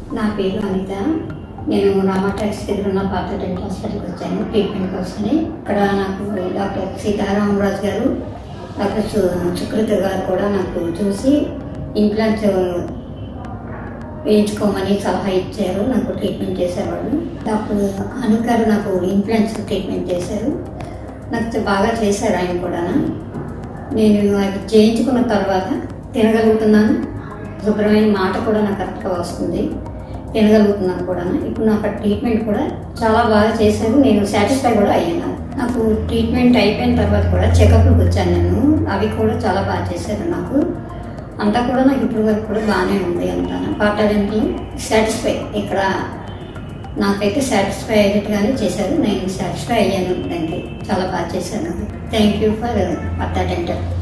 నా పేరు అనిత నేను రామాటాక్స్ దగ్గర ఉన్న పాత డెంటల్ హాస్పిటల్కి వచ్చాను ట్రీట్మెంట్ కోసమని ఇక్కడ నాకు డాక్టర్ సీతారామరాజు గారు డాక్టర్ సు సుకృత గారు కూడా నాకు చూసి ఇంప్లాంట్స్ వేయించుకోమని సలహా ఇచ్చారు నాకు ట్రీట్మెంట్ చేసేవాళ్ళు డాక్టర్ అను గారు నాకు ఇంప్లాంట్స్ ట్రీట్మెంట్ చేశారు నాకు బాగా చేశారు ఆయన కూడా నేను అది చేయించుకున్న తర్వాత తినగలుగుతున్నాను శుభ్రమైన మాట కూడా నాకు కరెక్ట్గా వస్తుంది తినగలుగుతున్నాను కూడా ఇప్పుడు నాకు ట్రీట్మెంట్ కూడా చాలా బాగా చేశారు నేను సాటిస్ఫై కూడా అయ్యాను నాకు ట్రీట్మెంట్ అయిపోయిన తర్వాత కూడా చెకప్లకు వచ్చాను నేను అవి కూడా చాలా బాగా చేశారు నాకు అంతా కూడా నాకు ఇప్పుడు వరకు కూడా బాగానే ఉంది అంటాను పార్టడెంట్లు సాటిస్ఫై ఇక్కడ నాకైతే సాటిస్ఫై అయ్యేట్టుగానే చేశారు నేను సాటిస్ఫై అయ్యాను దానికి చాలా బాగా చేశాను థ్యాంక్ యూ ఫర్ పార్టడెంటల్